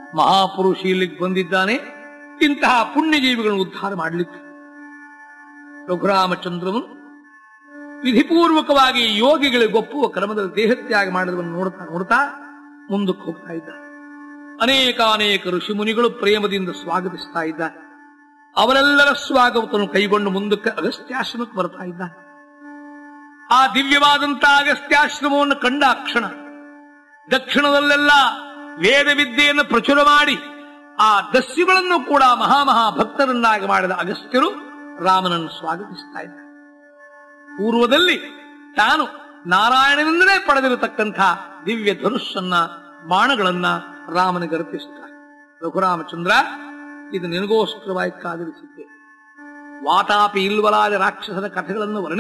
ಮಹಾಪುರುಷ ಇಲ್ಲಿಗೆ ಬಂದಿದ್ದಾನೆ ಇಂತಹ ಪುಣ್ಯಜೀವಿಗಳನ್ನು ಉದ್ಧಾರ ಮಾಡಲಿಕ್ಕೆ ರಘುರಾಮಚಂದ್ರನು ವಿಧಿಪೂರ್ವಕವಾಗಿ ಯೋಗಿಗಳಿಗೆ ಒಪ್ಪುವ ಕ್ರಮದಲ್ಲಿ ದೇಹತ್ಯಾಗ ಮಾಡಿದವನ್ನು ನೋಡ್ತಾ ನೋಡ್ತಾ ಮುಂದಕ್ಕೆ ಹೋಗ್ತಾ ಇದ್ದ ಅನೇಕ ಅನೇಕ ಋಷಿಮುನಿಗಳು ಪ್ರೇಮದಿಂದ ಸ್ವಾಗತಿಸ್ತಾ ಇದ್ದಾರೆ ಅವರೆಲ್ಲರ ಸ್ವಾಗತವನ್ನು ಕೈಗೊಂಡು ಮುಂದಕ್ಕೆ ಅಗಸ್ತ್ಯಾಶ್ರಮಕ್ಕೆ ಬರ್ತಾ ಇದ್ದಾನೆ ಆ ದಿವ್ಯವಾದಂತಹ ಅಗಸ್ತ್ಯಾಶ್ರಮವನ್ನು ಕಂಡ ಕ್ಷಣ ದಕ್ಷಿಣದಲ್ಲೆಲ್ಲ ವೇದ ವಿದ್ಯೆಯನ್ನು ಪ್ರಚುರ ಮಾಡಿ ಆ ದಸ್ಯುಗಳನ್ನು ಕೂಡ ಮಹಾಮಹಾ ಭಕ್ತರನ್ನಾಗಿ ಮಾಡಿದ ಅಗಸ್ತ್ಯರು ರಾಮನನ್ನು ಸ್ವಾಗತಿಸ್ತಾ ಇದ್ದಾರೆ ಪೂರ್ವದಲ್ಲಿ ತಾನು ನಾರಾಯಣನಿಂದಲೇ ಪಡೆದಿರತಕ್ಕಂಥ ದಿವ್ಯ ಧನುಸ್ಸನ್ನ ಬಾಣಗಳನ್ನ ರಾಮನಿಗೆ ಅರ್ಪಿಸುತ್ತಾರೆ ರಘುರಾಮಚಂದ್ರ ಇದು ನಿನಗೋಸ್ಕರವಾಗಿ ಕಾದಿರಿಸಿದ್ದೆ ವಾತಾಪಿ ಇಲ್ವಲಾದ ರಾಕ್ಷಸರ ಕಥೆಗಳನ್ನು ವರ್ಣಿ